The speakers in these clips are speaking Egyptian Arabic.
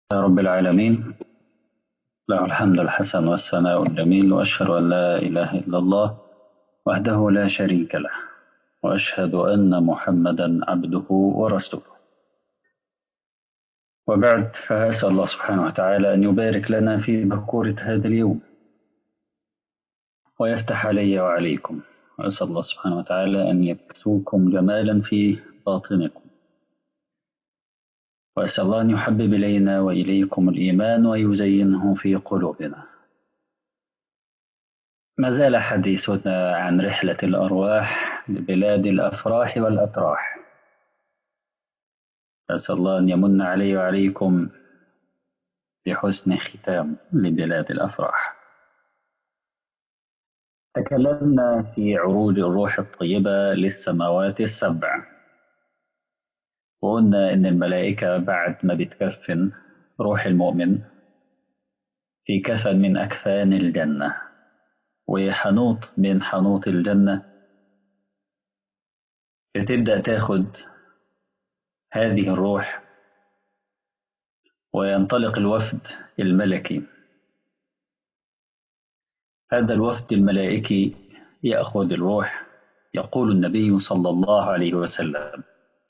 رب العالمين له الحمد الحسن والثناء الجميل وأشهد أن لا إله إلا الله وحده لا شريك له وأشهد أن محمدا عبده ورسوله وبعد فأسأل الله سبحانه وتعالى أن يبارك لنا في بكورة هذا اليوم ويفتح علي وعليكم وأسأل الله سبحانه وتعالى أن يكسوكم جمالا في باطنكم وأسأل الله أن يحبب إلينا وإليكم الإيمان ويزينه في قلوبنا ما زال حديثنا عن رحلة الأرواح لبلاد الأفراح والأتراح أسأل الله أن يمن علي وعليكم بحسن ختام لبلاد الأفراح تكلمنا في عروج الروح الطيبة للسماوات السبع وقلنا إن الملائكة بعد ما بتكفن روح المؤمن في كفن من أكفان الجنة وحنوط من حنوط الجنة بتبدأ تاخد هذه الروح وينطلق الوفد الملكي هذا الوفد الملائكي يأخذ الروح يقول النبي صلى الله عليه وسلم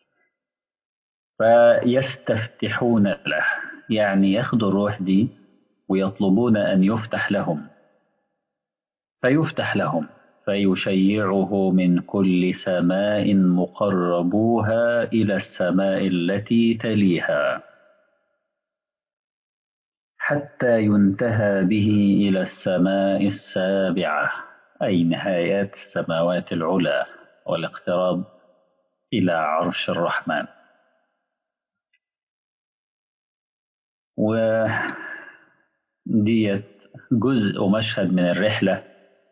فيستفتحون له يعني ياخدوا الروح دي ويطلبون أن يفتح لهم فيفتح لهم فيشيعه من كل سماء مقربوها إلى السماء التي تليها حتى ينتهى به إلى السماء السابعة أي نهايات السماوات العلى والاقتراب إلى عرش الرحمن وديت جزء ومشهد من الرحلة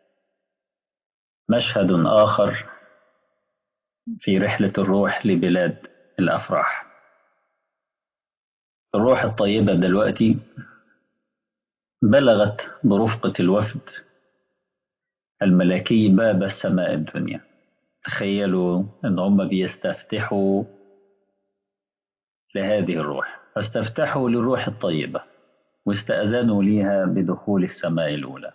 مشهد آخر في رحلة الروح لبلاد الأفراح الروح الطيبة دلوقتي بلغت برفقة الوفد الملكي باب السماء الدنيا تخيلوا ان هم بيستفتحوا لهذه الروح فاستفتحوا للروح الطيبة واستأذنوا ليها بدخول السماء الأولى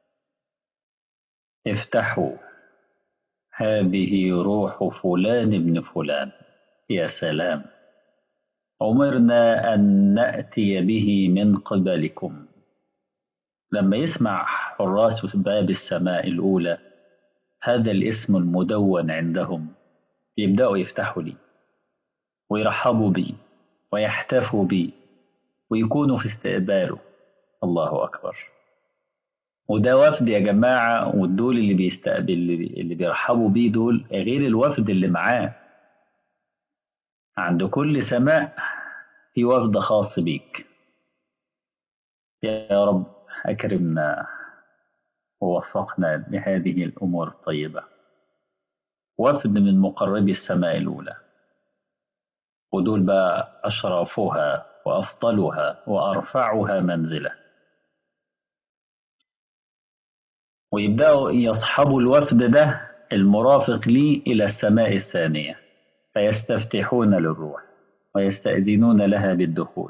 افتحوا هذه روح فلان ابن فلان يا سلام أمرنا أن نأتي به من قبلكم لما يسمع حراس باب السماء الأولى هذا الاسم المدون عندهم يبدأوا يفتحوا لي ويرحبوا بي ويحتفوا بي ويكونوا في استقباله الله أكبر وده وفد يا جماعة والدول اللي بيستقبل اللي بيرحبوا بيه دول غير الوفد اللي معاه عند كل سماء في وفد خاص بيك يا رب أكرمنا ووفقنا لهذه الأمور الطيبة وفد من مقربي السماء الأولى ودول بقى أشرافها وأفضلها وأرفعها منزلة ويبدأوا يصحبوا الوفد ده المرافق لي إلى السماء الثانية فيستفتحون للروح ويستأذنون لها بالدخول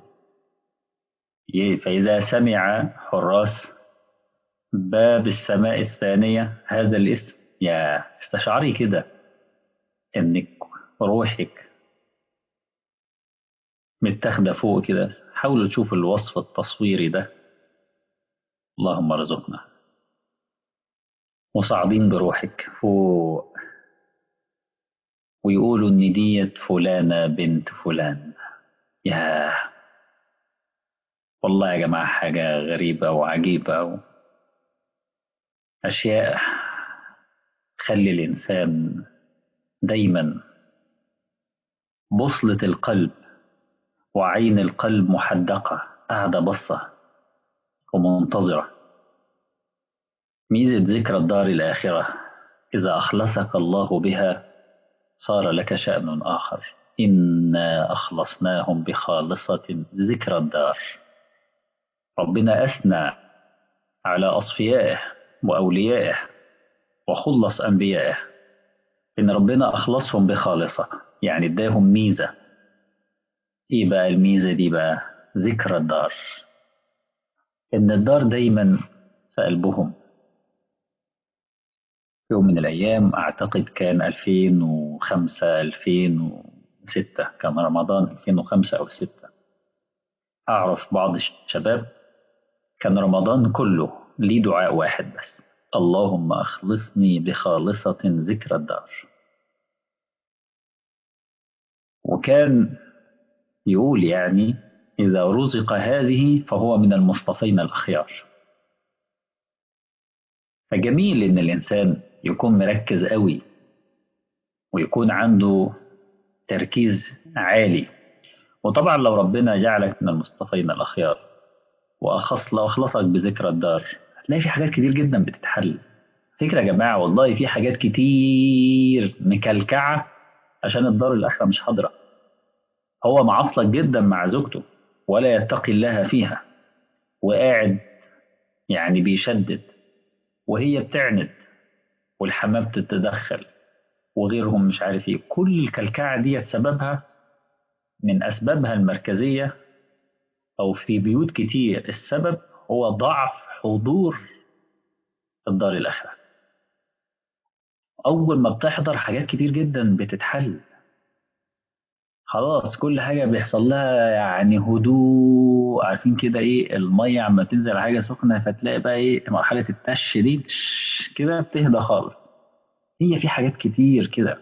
فإذا سمع حراس باب السماء الثانية هذا الاسم يا استشعري كده انك روحك متاخده فوق كده حاولوا تشوفوا الوصف التصويري ده اللهم ارزقنا وصاعدين بروحك فوق ويقولوا ان ديت فلانة بنت فلان يا والله يا جماعة حاجة غريبة وعجيبة أشياء تخلي الإنسان دايما بصلة القلب وعين القلب محدقة قاعدة بصة ومنتظرة ميزة ذكرى الدار الآخرة إذا أخلصك الله بها صار لك شأن آخر إنا أخلصناهم بخالصة ذكرى الدار ربنا أثنى على أصفيائه وأوليائه وخلص أنبيائه إن ربنا أخلصهم بخالصة يعني اداهم ميزة إيه بقى الميزة دي بقى ذكر الدار إن الدار دايما في قلبهم يوم من الأيام أعتقد كان 2005 2006 كان رمضان 2005 أو 6 أعرف بعض الشباب كان رمضان كله ليه دعاء واحد بس اللهم أخلصني بخالصة ذكر الدار وكان يقول يعني إذا رزق هذه فهو من المصطفين الأخيار فجميل إن الإنسان يكون مركز قوي ويكون عنده تركيز عالي وطبعا لو ربنا جعلك من المصطفين الأخيار وأخص لو أخلصك بذكر الدار هتلاقي في حاجات كتير جدا بتتحل فكرة يا جماعة والله في حاجات كتير مكلكعة عشان الدار الآخرة مش حاضرة هو معصلك جدا مع زوجته ولا يتقي الله فيها وقاعد يعني بيشدد وهي بتعند والحمام بتتدخل وغيرهم مش عارف ايه كل الكلكعة دي سببها من أسبابها المركزية أو في بيوت كتير السبب هو ضعف حضور الدار الآخرة أول ما بتحضر حاجات كتير جدا بتتحل خلاص كل حاجة بيحصل لها يعني هدوء عارفين كده ايه المية عما تنزل على حاجة سخنة فتلاقي بقى ايه مرحلة التش دي كده بتهدى خالص هي في حاجات كتير كده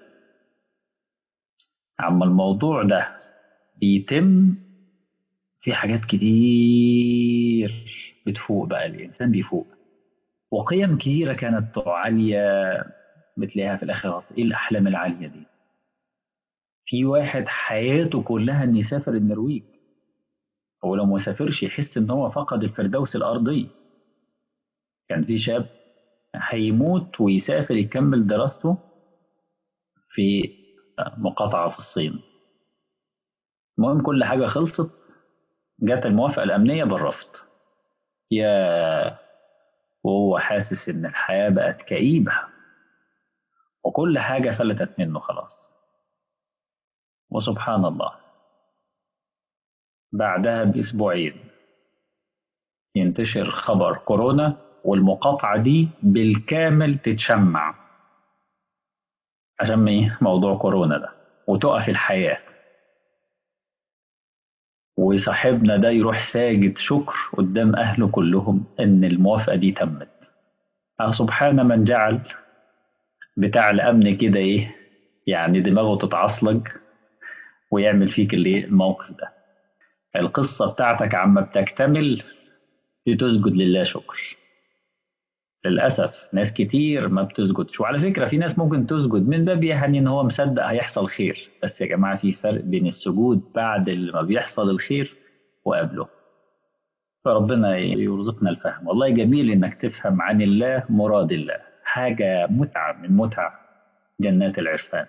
عما الموضوع ده بيتم في حاجات كتير بتفوق بقى الإنسان بيفوق وقيم كتيرة كانت عالية بتلاقيها في الآخر إيه الأحلام العالية دي في واحد حياته كلها إن يسافر النرويج هو لو ما سافرش يحس إن هو فقد الفردوس الأرضي كان في شاب هيموت ويسافر يكمل دراسته في مقاطعة في الصين المهم كل حاجة خلصت جت الموافقة الأمنية بالرفض يا وهو حاسس إن الحياة بقت كئيبة وكل حاجة فلتت منه خلاص وسبحان الله بعدها بأسبوعين ينتشر خبر كورونا والمقاطعة دي بالكامل تتشمع عشان ايه موضوع كورونا ده وتقف الحياة وصاحبنا ده يروح ساجد شكر قدام أهله كلهم إن الموافقة دي تمت أه سبحان من جعل بتاع الأمن كده إيه يعني دماغه تتعصلج ويعمل فيك اللي الموقف ده القصة بتاعتك عما بتكتمل بتسجد لله شكر للأسف ناس كتير ما بتسجدش وعلى فكرة في ناس ممكن تسجد من باب يعني إن هو مصدق هيحصل خير بس يا جماعة في فرق بين السجود بعد ما بيحصل الخير وقبله فربنا يرزقنا الفهم والله جميل إنك تفهم عن الله مراد الله حاجة متعة من متع جنات العرفان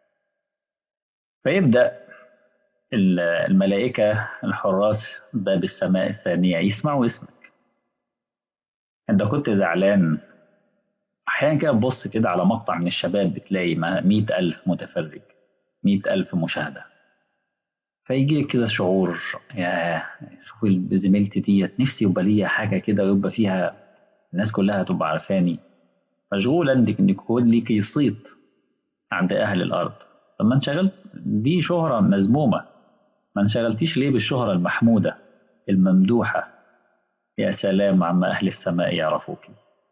فيبدأ الملائكة الحراس باب السماء الثانية يسمعوا اسمك انت كنت زعلان احيانا كده تبص كده على مقطع من الشباب بتلاقي مئة ألف متفرج مئة ألف مشاهدة فيجي كده شعور يا شوف زميلتي ديت نفسي يبقى ليا حاجة كده ويبقى فيها الناس كلها تبقى عارفاني مشغول عندك انك يكون ليكي صيت عند أهل الأرض طب ما انشغلت دي شهرة مذمومة ما انشغلتيش ليه بالشهرة المحمودة الممدوحة يا سلام عما أهل السماء يعرفوك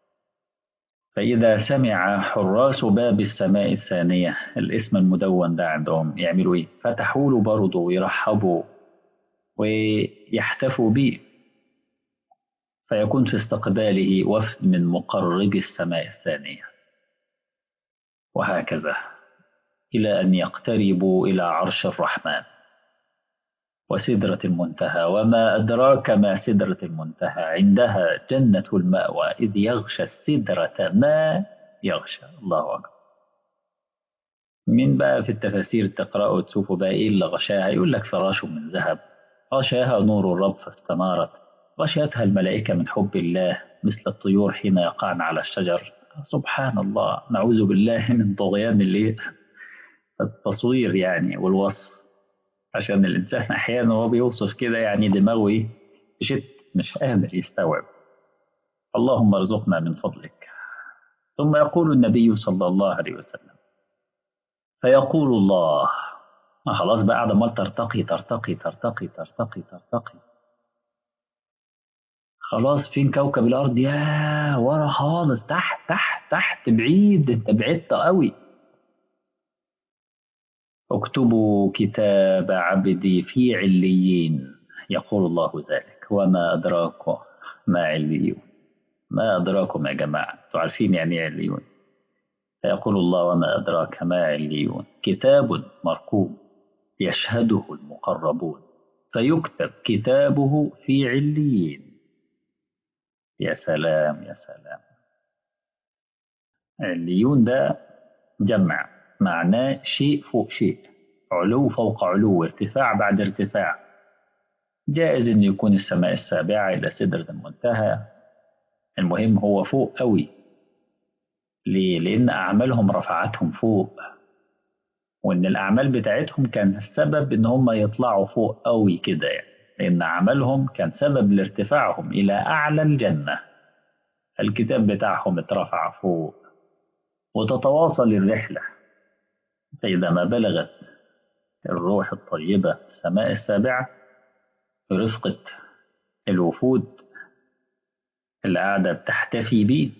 فإذا سمع حراس باب السماء الثانية الاسم المدون ده عندهم يعملوا إيه؟ فتحوا له برضه ويرحبوا ويحتفوا به فيكون في استقباله وفد من مقربي السماء الثانية وهكذا إلى أن يقتربوا إلى عرش الرحمن وسدرة المنتهى وما أدراك ما سدرة المنتهى عندها جنة المأوى إذ يغشى السدرة ما يغشى الله أكبر من بقى في التفاسير تقرأ وتشوفوا بقى إيه اللي غشاها يقول لك فراش من ذهب غشاها نور الرب فاستنارت غشيتها الملائكة من حب الله مثل الطيور حين يقعن على الشجر سبحان الله نعوذ بالله من طغيان التصوير يعني والوصف عشان الإنسان أحيانا وهو بيوصف كده يعني دماغه إيه شت مش قادر يستوعب اللهم ارزقنا من فضلك ثم يقول النبي صلى الله عليه وسلم فيقول الله ما خلاص بقى قاعدة ما ترتقي ترتقي ترتقي ترتقي ترتقي خلاص فين كوكب الأرض يا ورا خالص تحت تحت تحت بعيد انت بعدت قوي اكتبوا كتاب عبدي في عليين يقول الله ذلك وما أدراكم ما عليون ما أدراكم يا جماعة تعرفين يعني عليون فيقول الله وما أدراك ما عليون كتاب مرقوم يشهده المقربون فيكتب كتابه في عليين يا سلام يا سلام عليون ده جمع معناه شيء فوق شيء علو فوق علو ارتفاع بعد ارتفاع جائز ان يكون السماء السابعة الى سدرة المنتهى المهم هو فوق قوي ليه؟ لأن أعمالهم رفعتهم فوق وإن الأعمال بتاعتهم كان السبب إن هم يطلعوا فوق قوي كده يعني لأن عملهم كان سبب لارتفاعهم إلى أعلى الجنة الكتاب بتاعهم اترفع فوق وتتواصل الرحلة فإذا ما بلغت الروح الطيبة السماء السابعة برفقة الوفود اللي قاعدة بتحتفي بيه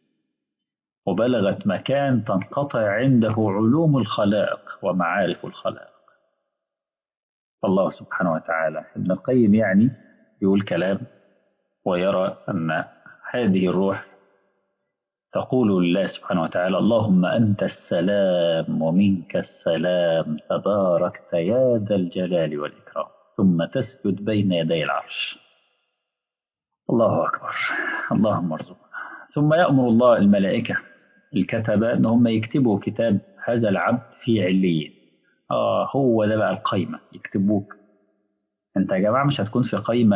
وبلغت مكان تنقطع عنده علوم الخلائق ومعارف الخلائق الله سبحانه وتعالى ابن القيم يعني يقول كلام ويرى أن هذه الروح تقول لله سبحانه وتعالى اللهم أنت السلام ومنك السلام تباركت يا ذا الجلال والإكرام ثم تسجد بين يدي العرش الله أكبر اللهم ارزقنا ثم يأمر الله الملائكة الكتبة أن هم يكتبوا كتاب هذا العبد في عليين آه هو ده بقى القايمة يكتبوك أنت يا جماعة مش هتكون في قايمة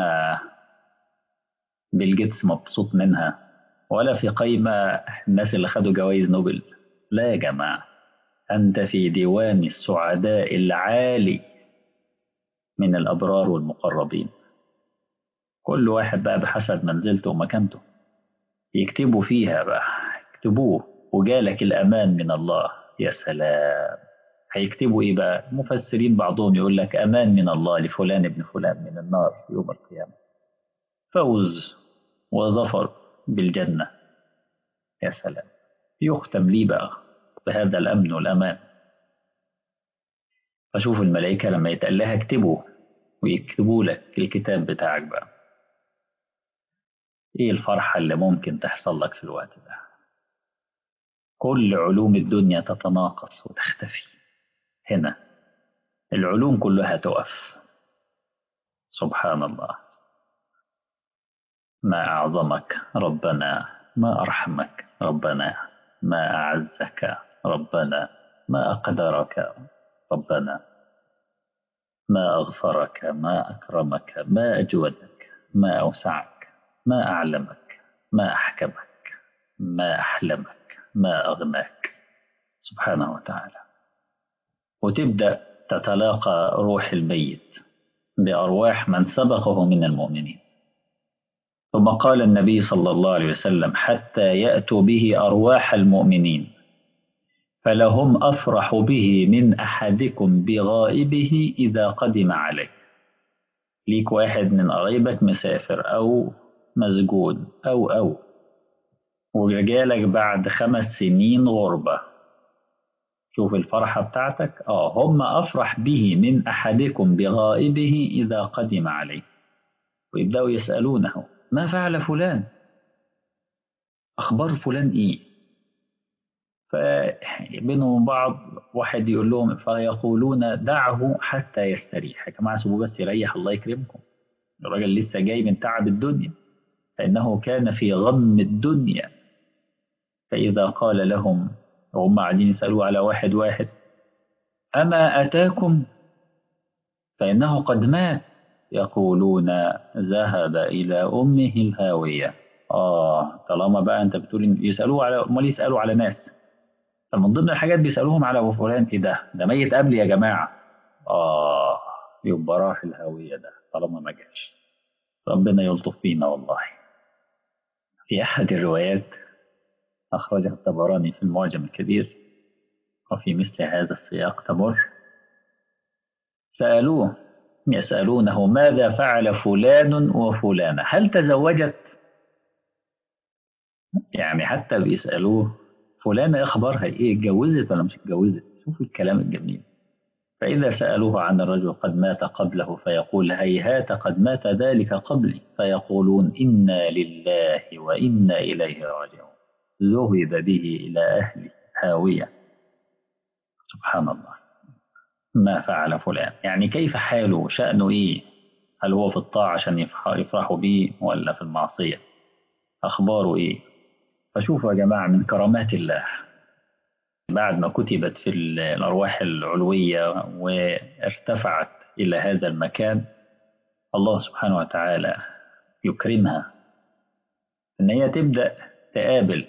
بيل جيتس مبسوط منها ولا في قايمة الناس اللي خدوا جوائز نوبل لا يا جماعة أنت في ديوان السعداء العالي من الأبرار والمقربين كل واحد بقى بحسب منزلته ومكانته يكتبوا فيها بقى يكتبوه وجالك الأمان من الله يا سلام هيكتبوا إيه بقى المفسرين بعضهم يقول لك أمان من الله لفلان ابن فلان من النار يوم القيامة فوز وظفر بالجنة يا سلام يختم لي بقى بهذا الأمن والأمان فشوف الملائكة لما يتقال لها اكتبوا ويكتبوا لك الكتاب بتاعك بقى ايه الفرحة اللي ممكن تحصل لك في الوقت ده كل علوم الدنيا تتناقص وتختفي هنا العلوم كلها تقف سبحان الله ما أعظمك ربنا ما أرحمك ربنا ما أعزك ربنا ما أقدرك ربنا ما أغفرك ما أكرمك ما أجودك ما أوسعك ما أعلمك ما أحكمك ما أحلمك ما أغناك سبحانه وتعالى وتبدأ تتلاقى روح الميت بأرواح من سبقه من المؤمنين ثم قال النبي صلى الله عليه وسلم حتى يأتوا به أرواح المؤمنين فلهم أفرح به من أحدكم بغائبه إذا قدم عليه ليك واحد من قرايبك مسافر أو مسجون أو أو وجالك بعد خمس سنين غربة شوف الفرحة بتاعتك آه هم أفرح به من أحدكم بغائبه إذا قدم عليه ويبدأوا يسألونه ما فعل فلان أخبار فلان إيه فبينهم بعض واحد يقول لهم فيقولون دعه حتى يستريح يا جماعة سيبوه بس يريح الله يكرمكم الراجل لسه جاي من تعب الدنيا فإنه كان في غم الدنيا فإذا قال لهم وهم قاعدين يسألوا على واحد واحد أما أتاكم فإنه قد مات يقولون ذهب إلى أمه الهاوية آه طالما بقى أنت بتقول يسألوه على أمال يسألوا على ناس فمن ضمن الحاجات بيسألوهم على أبو فلان إيه ده ده ميت قبلي يا جماعة آه يبقى راح الهاوية ده طالما ما جاش ربنا يلطف فينا والله في أحد الروايات أخرجها الطبراني في المعجم الكبير وفي مثل هذا السياق تمر سألوه يسألونه ماذا فعل فلان وفلانة هل تزوجت يعني حتى بيسألوه فلانة أخبارها إيه اتجوزت ولا مش اتجوزت شوفوا الكلام الجميل فإذا سألوه عن الرجل قد مات قبله فيقول هيهات قد مات ذلك قبلي فيقولون إنا لله وإنا إليه راجعون ذهب به إلى أهل هاوية سبحان الله ما فعل فلان يعني كيف حاله شأنه إيه هل هو في الطاعة عشان يفرحوا بيه ولا في المعصية أخباره إيه فشوفوا يا جماعة من كرامات الله بعد ما كتبت في الأرواح العلوية وارتفعت إلى هذا المكان الله سبحانه وتعالى يكرمها إن هي تبدأ تقابل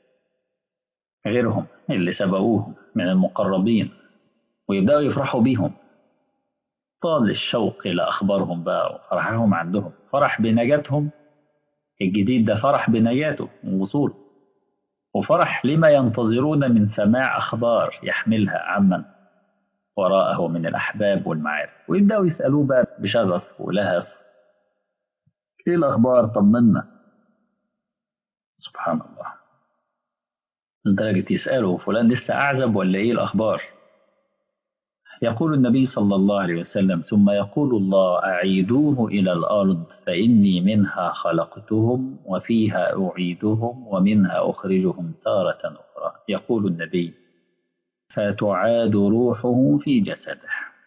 غيرهم اللي سبقوهم من المقربين ويبدأوا يفرحوا بيهم طال الشوق إلى أخبارهم بقى وفرحهم عندهم فرح بنجاتهم الجديد ده فرح بنجاته ووصوله وفرح لما ينتظرون من سماع أخبار يحملها عمن وراءه من الأحباب والمعارف ويبدأوا يسألوه بقى بشغف ولهف إيه الأخبار طمنا سبحان الله لدرجة يسألوا فلان لسه أعزب ولا إيه الأخبار يقول النبي صلى الله عليه وسلم ثم يقول الله أعيدوه إلى الأرض فإني منها خلقتهم وفيها أعيدهم ومنها أخرجهم تارة أخرى يقول النبي فتعاد روحه في جسده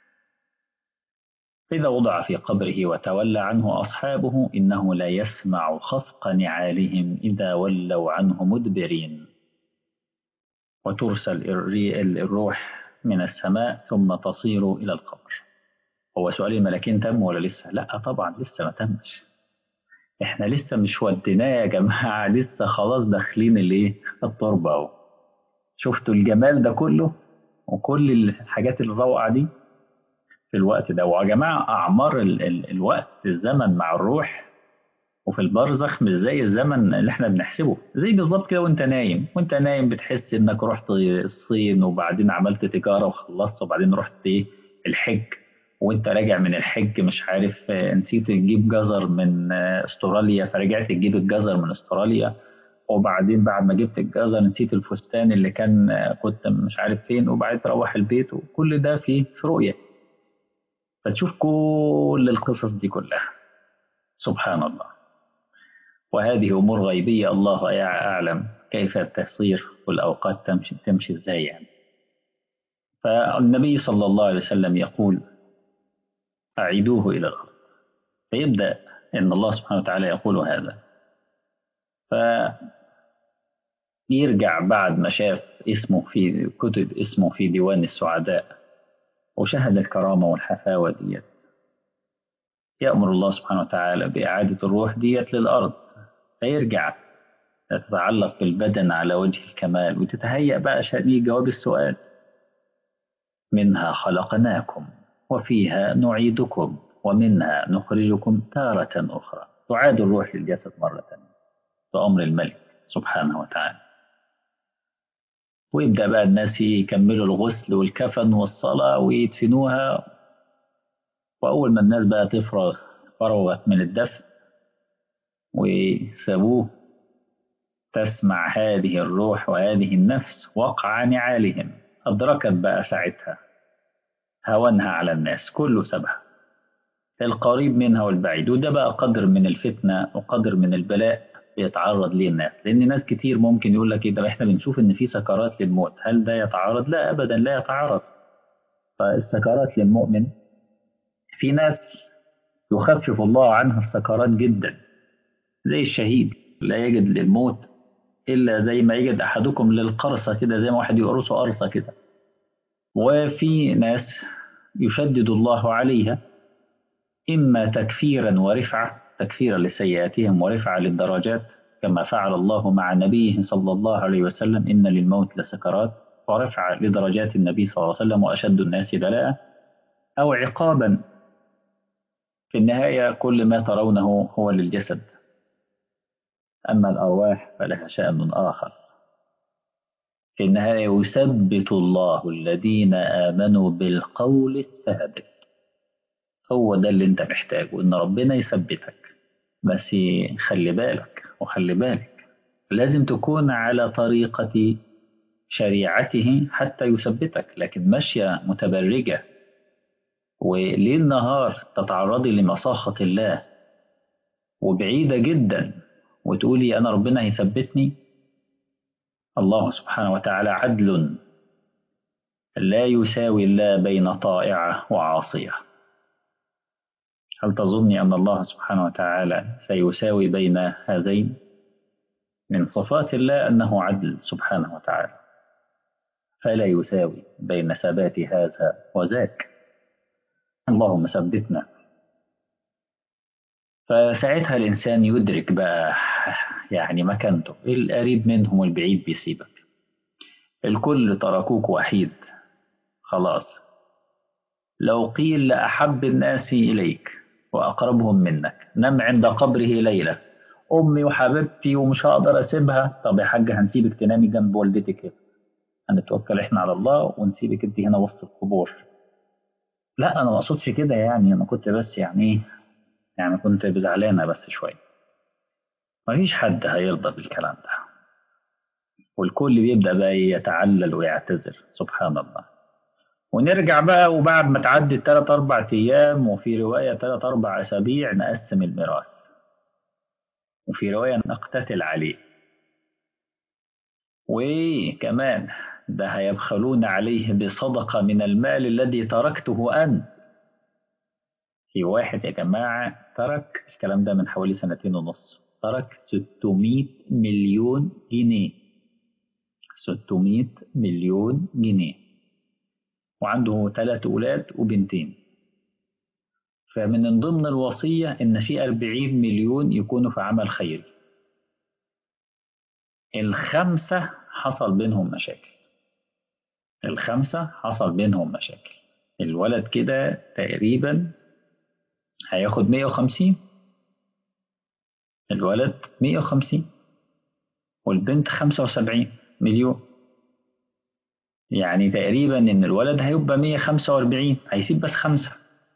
فإذا وضع في قبره وتولى عنه أصحابه إنه لا يسمع خفق نعالهم إذا ولوا عنه مدبرين وترسل الروح من السماء ثم تصير إلى القبر هو سؤال الملكين تم ولا لسه لا طبعا لسه ما تمش احنا لسه مش وديناه يا جماعة لسه خلاص داخلين الايه التربة اهو شفتوا الجمال ده كله وكل الحاجات الروعة دي في الوقت ده ويا جماعة أعمار ال ال الوقت الزمن مع الروح وفي البرزخ مش زي الزمن اللي احنا بنحسبه زي بالظبط كده وانت نايم وانت نايم بتحس انك رحت الصين وبعدين عملت تجارة وخلصت وبعدين رحت ايه الحج وانت راجع من الحج مش عارف نسيت تجيب جزر من استراليا فرجعت تجيب الجزر من استراليا وبعدين بعد ما جبت الجزر نسيت الفستان اللي كان كنت مش عارف فين وبعدين تروح البيت وكل ده في في رؤية فتشوف كل القصص دي كلها سبحان الله وهذه أمور غيبية الله أعلم كيف تصير والأوقات تمشي, تمشي إزاي يعني فالنبي صلى الله عليه وسلم يقول أعيدوه إلى الأرض فيبدأ إن الله سبحانه وتعالى يقول هذا فيرجع بعد ما شاف اسمه في كتب اسمه في ديوان السعداء وشهد الكرامة والحفاوة ديت يأمر الله سبحانه وتعالى بإعادة الروح ديت للأرض فيرجع تتعلق بالبدن على وجه الكمال وتتهيأ بقى شأن جواب السؤال منها خلقناكم وفيها نعيدكم ومنها نخرجكم تارة أخرى تعاد الروح للجسد مرة بأمر الملك سبحانه وتعالى ويبدأ بقى الناس يكملوا الغسل والكفن والصلاة ويدفنوها وأول ما الناس بقى تفرغ فرغت من الدفن وسابوه تسمع هذه الروح وهذه النفس وقع نعالهم أدركت بقى ساعتها هونها على الناس كله سابها القريب منها والبعيد وده بقى قدر من الفتنة وقدر من البلاء يتعرض ليه الناس لأن ناس كتير ممكن يقول لك إيه ده إحنا بنشوف إن في سكرات للموت هل ده يتعارض؟ لا أبدا لا يتعارض فالسكرات للمؤمن في ناس يخفف الله عنها السكرات جدا زي الشهيد لا يجد للموت إلا زي ما يجد أحدكم للقرصة كده زي ما واحد يقرصه قرصة كده وفي ناس يشدد الله عليها إما تكفيرا ورفعة تكفيرا لسيئاتهم ورفعة للدرجات كما فعل الله مع نبيه صلى الله عليه وسلم إن للموت لسكرات ورفعة لدرجات النبي صلى الله عليه وسلم وأشد الناس بلاء أو عقابا في النهاية كل ما ترونه هو للجسد أما الأرواح فلها شأن آخر في النهاية يثبت الله الذين آمنوا بالقول الثابت هو ده اللي انت محتاجه ان ربنا يثبتك بس خلي بالك وخلي بالك لازم تكون على طريقة شريعته حتى يثبتك لكن ماشية متبرجة وليل نهار تتعرضي لمصاخة الله وبعيدة جدا وتقولي أنا ربنا هيثبتني الله سبحانه وتعالى عدل لا يساوي الله بين طائعة وعاصية هل تظني أن الله سبحانه وتعالى سيساوي بين هذين من صفات الله أنه عدل سبحانه وتعالى فلا يساوي بين ثبات هذا وذاك اللهم ثبتنا فساعتها الإنسان يدرك بقى يعني مكانته القريب منهم والبعيد بيسيبك الكل تركوك وحيد خلاص لو قيل لأحب الناس إليك وأقربهم منك نم عند قبره ليلة أمي وحبيبتي ومش هقدر أسيبها طب يا حاجة هنسيبك تنامي جنب والدتك كده هنتوكل إحنا على الله ونسيبك أنت هنا وسط القبور لا أنا ما أقصدش كده يعني أنا كنت بس يعني إيه يعني كنت بزعلانة بس شوية مفيش حد هيرضى بالكلام ده والكل بيبدأ بقى يتعلل ويعتذر سبحان الله ونرجع بقى وبعد ما تعدي تلات أربع أيام وفي رواية تلات أربع أسابيع نقسم الميراث وفي رواية نقتتل عليه وكمان ده هيبخلون عليه بصدقة من المال الذي تركته أنت في واحد يا جماعة ترك الكلام ده من حوالي سنتين ونص ترك 600 مليون جنيه 600 مليون جنيه وعنده ثلاث أولاد وبنتين فمن ضمن الوصية إن في 40 مليون يكونوا في عمل خيري الخمسة حصل بينهم مشاكل الخمسة حصل بينهم مشاكل الولد كده تقريبا هياخد 150 الولد 150 والبنت 75 مليون يعني تقريبا ان الولد هيبقى 145 هيسيب بس خمسة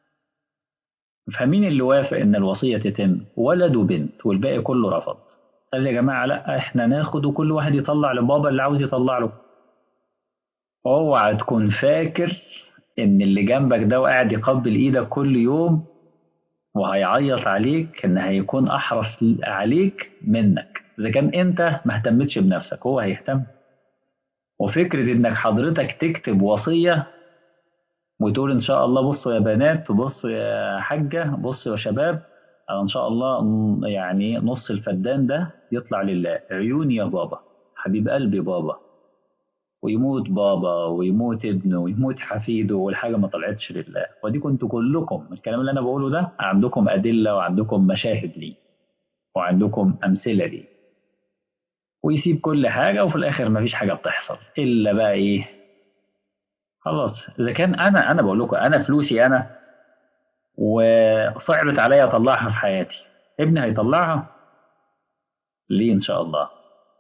فمين اللي وافق ان الوصية تتم ولد وبنت والباقي كله رفض قال يا جماعة لا احنا ناخد وكل واحد يطلع لبابا اللي عاوز يطلع له اوعى تكون فاكر ان اللي جنبك ده وقاعد يقبل ايدك كل يوم وهيعيط عليك ان هيكون احرص عليك منك اذا كان انت ما اهتمتش بنفسك هو هيهتم وفكرة انك حضرتك تكتب وصية وتقول ان شاء الله بصوا يا بنات بصوا يا حاجة بصوا يا شباب انا ان شاء الله يعني نص الفدان ده يطلع لله عيوني يا بابا حبيب قلبي بابا ويموت بابا ويموت ابنه ويموت حفيده والحاجة ما طلعتش لله ودي كنتوا كلكم الكلام اللي أنا بقوله ده عندكم أدلة وعندكم مشاهد لي وعندكم أمثلة لي ويسيب كل حاجة وفي الآخر ما فيش حاجة بتحصل إلا بقى إيه خلاص إذا كان أنا أنا بقول لكم أنا فلوسي أنا وصعبت عليا أطلعها في حياتي ابني هيطلعها ليه إن شاء الله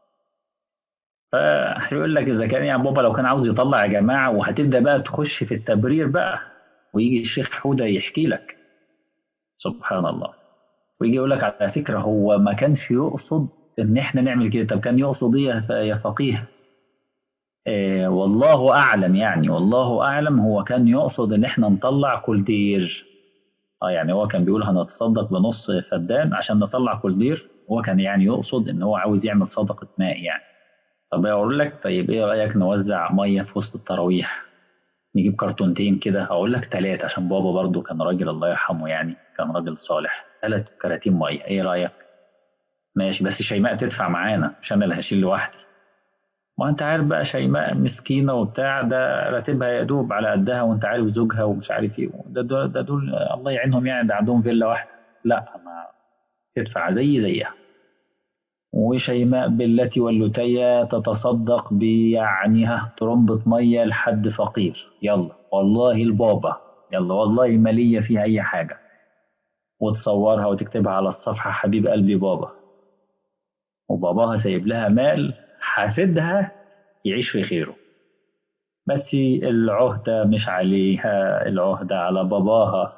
فهيقول لك اذا كان يعني بابا لو كان عاوز يطلع يا جماعه وهتبدا بقى تخش في التبرير بقى ويجي الشيخ حوده يحكي لك سبحان الله ويجي يقول لك على فكره هو ما كانش يقصد ان احنا نعمل كده طب كان يقصد ايه يا فقيه آه والله اعلم يعني والله اعلم هو كان يقصد ان احنا نطلع كولدير اه يعني هو كان بيقول هنتصدق بنص فدان عشان نطلع كولدير هو كان يعني يقصد ان هو عاوز يعمل صدقه ماء يعني طب اقول لك طيب ايه رايك نوزع ميه في وسط التراويح نجيب كرتونتين كده اقول لك ثلاثه عشان بابا برضو كان راجل الله يرحمه يعني كان راجل صالح ثلاث كراتين ميه ايه رايك ماشي بس شيماء تدفع معانا مش انا اللي هشيل لوحدي ما انت عارف بقى شيماء مسكينه وبتاع ده راتبها يا دوب على قدها وانت عارف زوجها ومش عارف ايه ده دول, ده دول الله يعينهم يعني ده عندهم فيلا واحده لا ما تدفع زي زيها وشيماء بالتي واللتية تتصدق بيعنيها ترمبة مية لحد فقير يلا والله البابا يلا والله مالية فيها أي حاجة وتصورها وتكتبها على الصفحة حبيب قلبي بابا وباباها سايب لها مال حافدها يعيش في خيره بس العهدة مش عليها العهدة على باباها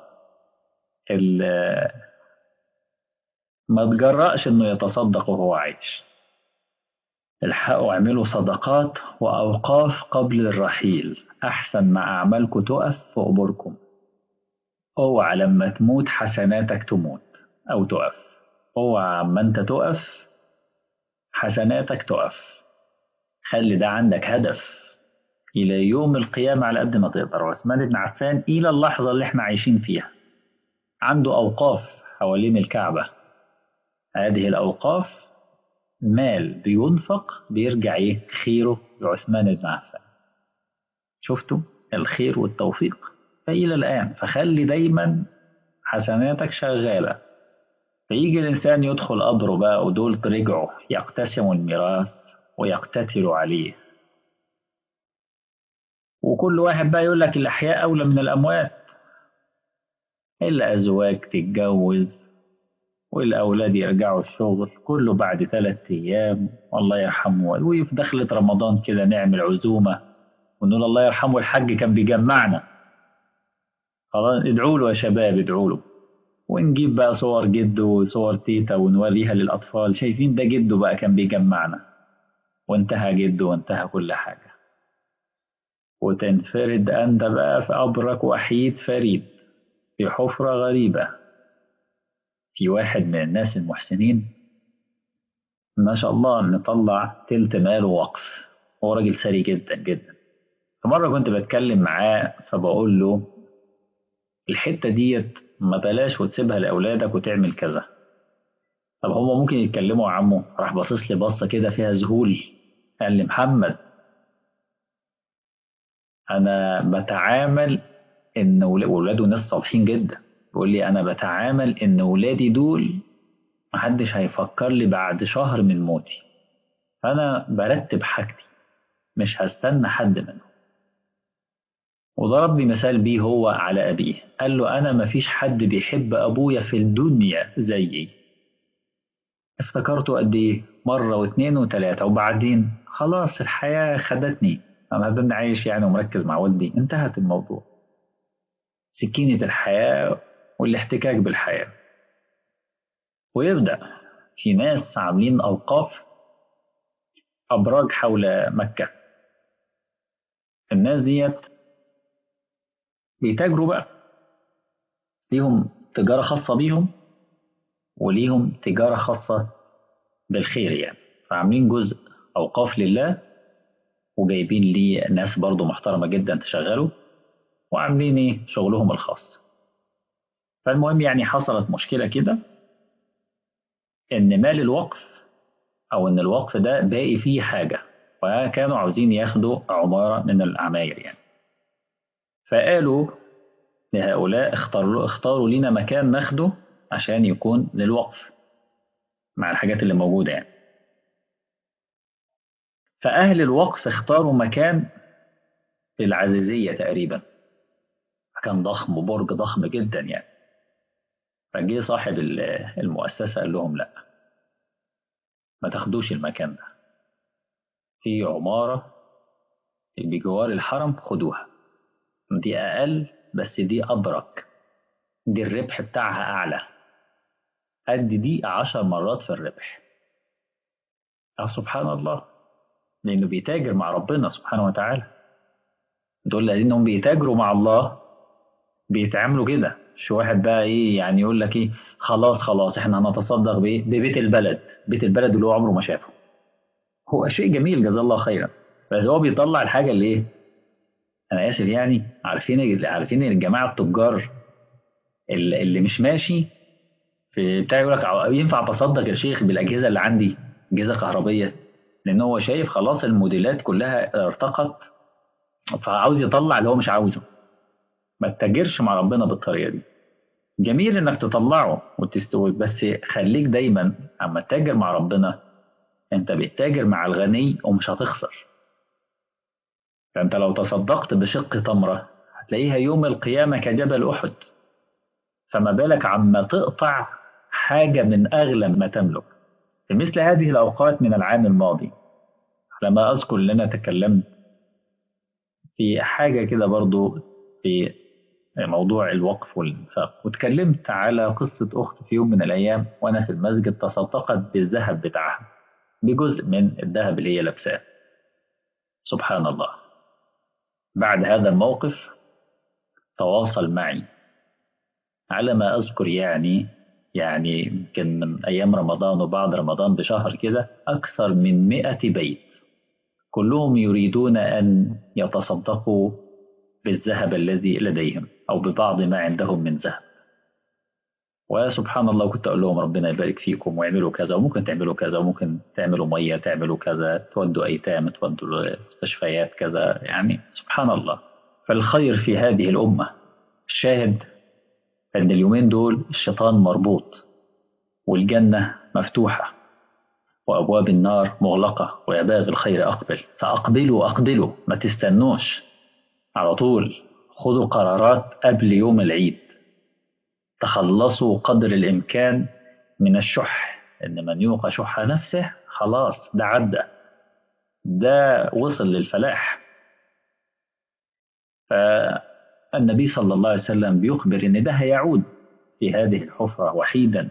ما تجرأش انه يتصدق وهو عايش الحقوا اعملوا صدقات وأوقاف قبل الرحيل أحسن ما أعمالكم تقف في قبوركم اوعى لما تموت حسناتك تموت أو تقف اوعى ما أنت تقف حسناتك تقف خلي ده عندك هدف إلى يوم القيامة على قد ما تقدر عثمان بن عفان إلى اللحظة اللي احنا عايشين فيها عنده أوقاف حوالين الكعبة هذه الأوقاف مال بينفق بيرجع إيه خيره لعثمان بن عفان شفتوا الخير والتوفيق فإلى الآن فخلي دايما حسناتك شغالة فيجي الإنسان يدخل قبره بقى ودول رجعوا يقتسموا الميراث ويقتتلوا عليه وكل واحد بقى يقول لك الأحياء أولى من الأموات الأزواج تتجوز والأولاد يرجعوا الشغل كله بعد ثلاثة أيام والله يرحمه وفي دخلة رمضان كده نعمل عزومة ونقول الله يرحمه الحاج كان بيجمعنا خلاص ادعوا له يا شباب ادعوا له ونجيب بقى صور جده وصور تيتا ونوريها للأطفال شايفين ده جده بقى كان بيجمعنا وانتهى جده وانتهى كل حاجة وتنفرد أنت بقى في قبرك وحيد فريد في حفرة غريبة في واحد من الناس المحسنين ما شاء الله نطلع تلت ماله وقف هو راجل ثري جدا جدا فمرة كنت بتكلم معاه فبقول له الحتة ديت ما بلاش وتسيبها لأولادك وتعمل كذا طب هما ممكن يتكلموا يا عمو راح باصص لي بصة كده فيها ذهول قال لي محمد أنا بتعامل إن ولاده ناس صالحين جدا بيقول لي أنا بتعامل إن ولادي دول محدش هيفكر لي بعد شهر من موتي فأنا برتب حاجتي مش هستنى حد منهم وضرب لي مثال بيه هو على أبيه قال له أنا مفيش حد بيحب أبويا في الدنيا زيي افتكرته قد إيه مرة واثنين وثلاثة وبعدين خلاص الحياة خدتني أنا هفضل عايش يعني ومركز مع والدي انتهت الموضوع سكينة الحياة والاحتكاك بالحياة ويبدأ في ناس عاملين أوقاف أبراج حول مكة الناس ديت بيتاجروا بقى ليهم تجارة خاصة بيهم وليهم تجارة خاصة بالخير يعني فعاملين جزء أوقاف لله وجايبين ليه ناس برضو محترمة جدا تشغله وعاملين ايه شغلهم الخاص فالمهم يعني حصلت مشكلة كده ان مال الوقف او ان الوقف ده باقي فيه حاجة وكانوا عاوزين ياخدوا عمارة من العماير يعني فقالوا لهؤلاء اختاروا اختاروا لنا مكان ناخده عشان يكون للوقف مع الحاجات اللي موجودة يعني فأهل الوقف اختاروا مكان في العزيزية تقريبا مكان ضخم وبرج ضخم جدا يعني فجه صاحب المؤسسة قال لهم لا ما تاخدوش المكان ده في عمارة بجوار الحرم خدوها دي أقل بس دي أبرك دي الربح بتاعها أعلى قد دي عشر مرات في الربح أو سبحان الله لأنه بيتاجر مع ربنا سبحانه وتعالى دول لأنهم بيتاجروا مع الله بيتعاملوا كده مش واحد بقى إيه يعني يقول لك إيه خلاص خلاص إحنا هنتصدق بإيه ببيت البلد بيت البلد اللي هو عمره ما شافه هو شيء جميل جزاه الله خيرا بس هو بيطلع الحاجة اللي إيه انا اسف يعني عارفين عارفين الجماعه التجار اللي مش ماشي في بتاع يقول لك ينفع تصدق يا شيخ بالاجهزه اللي عندي اجهزه كهربيه لان هو شايف خلاص الموديلات كلها ارتقت فعاوز يطلع اللي هو مش عاوزه ما تتاجرش مع ربنا بالطريقه دي جميل انك تطلعه وتستوي بس خليك دايما اما تتاجر مع ربنا انت بتتاجر مع الغني ومش هتخسر فأنت لو تصدقت بشق تمرة هتلاقيها يوم القيامة كجبل أحد فما بالك عما تقطع حاجة من أغلى ما تملك في مثل هذه الأوقات من العام الماضي لما أذكر أن أنا تكلمت في حاجة كده برضو في موضوع الوقف والإنفاق وتكلمت على قصة أخت في يوم من الأيام وأنا في المسجد تصدقت بالذهب بتاعها بجزء من الذهب اللي هي لابساه سبحان الله بعد هذا الموقف تواصل معي على ما أذكر يعني يعني يمكن من أيام رمضان وبعد رمضان بشهر كده أكثر من مئة بيت كلهم يريدون أن يتصدقوا بالذهب الذي لديهم أو ببعض ما عندهم من ذهب وسبحان الله كنت أقول لهم ربنا يبارك فيكم واعملوا كذا وممكن تعملوا كذا وممكن تعملوا مية تعملوا كذا تودوا أيتام تودوا مستشفيات كذا يعني سبحان الله فالخير في هذه الأمة الشاهد أن اليومين دول الشيطان مربوط والجنة مفتوحة وأبواب النار مغلقة ويباغي الخير أقبل فأقبلوا أقبلوا ما تستنوش على طول خذوا قرارات قبل يوم العيد تخلصوا قدر الإمكان من الشح إن من يوق شح نفسه خلاص ده عدى ده وصل للفلاح فالنبي صلى الله عليه وسلم بيخبر إن ده هيعود في هذه الحفرة وحيدا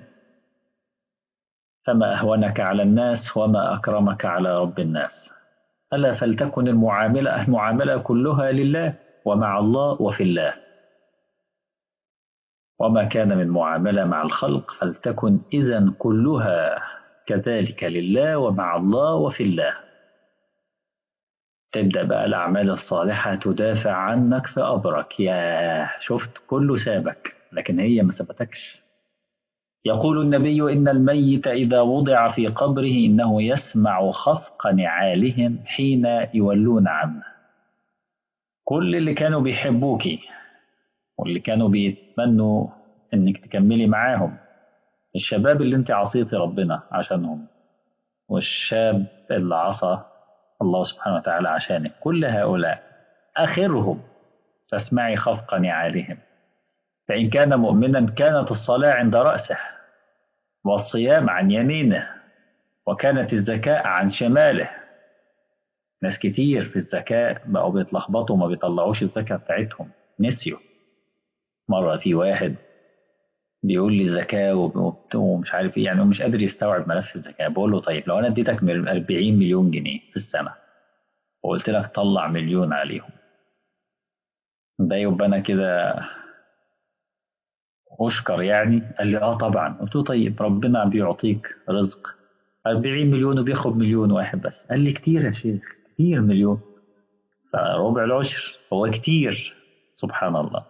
فما أهونك على الناس وما أكرمك على رب الناس ألا فلتكن المعاملة المعاملة كلها لله ومع الله وفي الله وما كان من معاملة مع الخلق فلتكن إذا كلها كذلك لله ومع الله وفي الله تبدأ بقى الأعمال الصالحة تدافع عنك في أبرك يا شفت كله سابك لكن هي ما سبتكش يقول النبي إن الميت إذا وضع في قبره إنه يسمع خفق نعالهم حين يولون عنه كل اللي كانوا بيحبوكي واللي كانوا بيتمنوا إنك تكملي معاهم الشباب اللي انت عصيتي ربنا عشانهم والشاب اللي عصى الله سبحانه وتعالى عشانك كل هؤلاء آخرهم تسمعي خفق نعالهم فإن كان مؤمنا كانت الصلاة عند رأسه والصيام عن يمينه وكانت الزكاة عن شماله ناس كتير في الزكاة بقوا بيتلخبطوا وما بيطلعوش الزكاة بتاعتهم نسيوا مرة في واحد بيقول لي زكاة ومش عارف ايه يعني هو مش قادر يستوعب ملف الزكاة بقول له طيب لو انا اديتك 40 مليون جنيه في السنة وقلت لك طلع مليون عليهم ده يبقى انا كده أشكر يعني قال لي آه طبعا قلت له طيب ربنا بيعطيك رزق 40 مليون وبياخد مليون واحد بس قال لي كتير يا شيخ كتير مليون فربع العشر هو كتير سبحان الله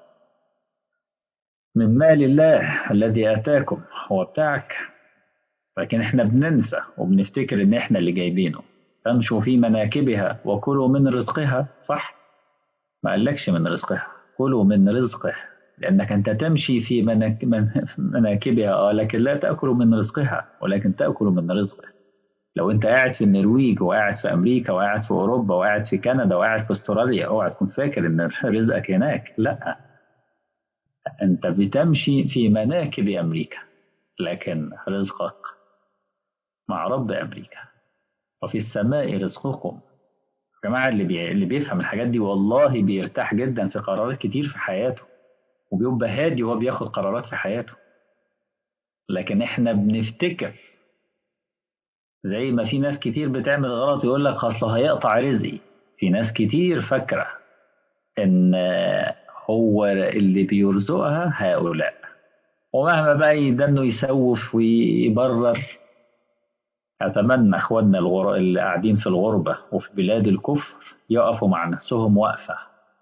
من مال الله الذي آتاكم هو بتاعك لكن احنا بننسى وبنفتكر ان احنا اللي جايبينه فامشوا في مناكبها وكلوا من رزقها صح ما قالكش من رزقها كلوا من رزقه لأنك أنت تمشي في مناك مناكبها آه لكن لا تأكل من رزقها ولكن تأكل من رزقه لو أنت قاعد في النرويج وقاعد في أمريكا وقاعد في أوروبا وقاعد في كندا وقاعد في أستراليا اوعى تكون فاكر إن رزقك هناك لا أنت بتمشي في مناكب أمريكا لكن رزقك مع رب أمريكا وفي السماء رزقكم يا جماعة اللي, بي... اللي بيفهم الحاجات دي والله بيرتاح جدا في قرارات كتير في حياته وبيبقى هادي وهو بياخد قرارات في حياته لكن احنا بنفتكر زي ما في ناس كتير بتعمل غلط يقول لك اصل هيقطع رزقي في ناس كتير فاكره ان هو اللي بيرزقها هؤلاء ومهما بقى يدنوا يسوف ويبرر أتمنى إخواننا الغر... اللي قاعدين في الغربة وفي بلاد الكفر يقفوا مع نفسهم وقفة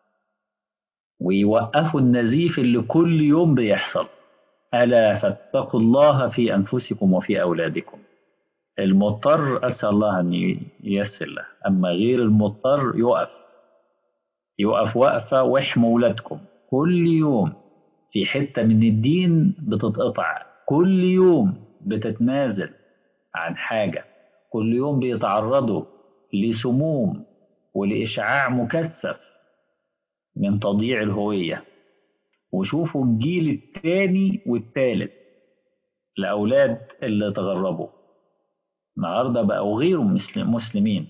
ويوقفوا النزيف اللي كل يوم بيحصل ألا فاتقوا الله في أنفسكم وفي أولادكم المضطر أسأل الله أن ييسر له أما غير المضطر يقف يقف وقفة واحموا ولادكم كل يوم في حتة من الدين بتتقطع كل يوم بتتنازل عن حاجة كل يوم بيتعرضوا لسموم ولإشعاع مكثف من تضييع الهوية وشوفوا الجيل الثاني والثالث الأولاد اللي تغربوا النهاردة بقوا غير مسلم مسلمين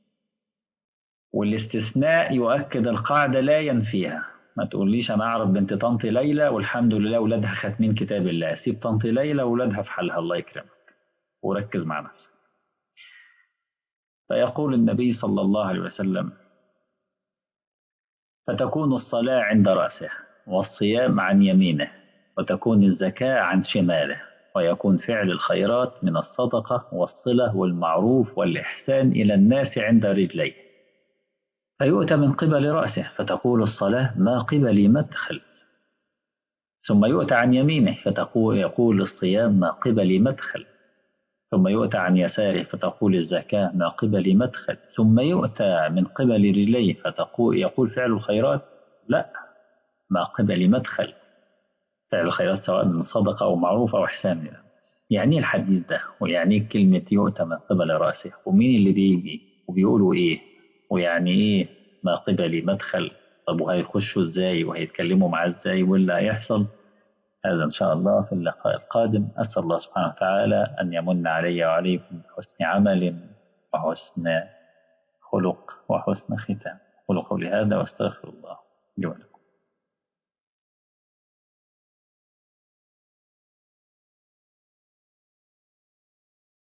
والاستثناء يؤكد القاعدة لا ينفيها ما تقوليش أنا أعرف بنت طنط ليلى والحمد لله أولادها ختمين كتاب الله سيب طنط ليلى وأولادها في حالها الله يكرمك وركز مع نفسك فيقول النبي صلى الله عليه وسلم فتكون الصلاة عند رأسه والصيام عن يمينه وتكون الزكاة عن شماله ويكون فعل الخيرات من الصدقة والصلة والمعروف والإحسان إلى الناس عند رجليه فيؤتى من قبل رأسه فتقول الصلاة ما قبلي مدخل ثم يؤتى عن يمينه فتقول يقول الصيام ما قبلي مدخل ثم يؤتى عن يساره فتقول الزكاة ما قبل مدخل ثم يؤتى من قبل رجليه فتقول يقول فعل الخيرات لا ما قبل مدخل فعل الخيرات سواء من صدقة أو معروف أو إحسان يعني ايه الحديث ده ويعني ايه كلمة يؤتى من قبل رأسه ومين اللي بيجي وبيقولوا إيه ويعني إيه ما قبل مدخل طب وهيخشوا إزاي وهيتكلموا معاه إزاي واللي هيحصل هذا إن شاء الله في اللقاء القادم أسأل الله سبحانه وتعالى أن يمن علي وعليكم بحسن عمل وحسن خلق وحسن ختام قولوا قولي هذا واستغفر الله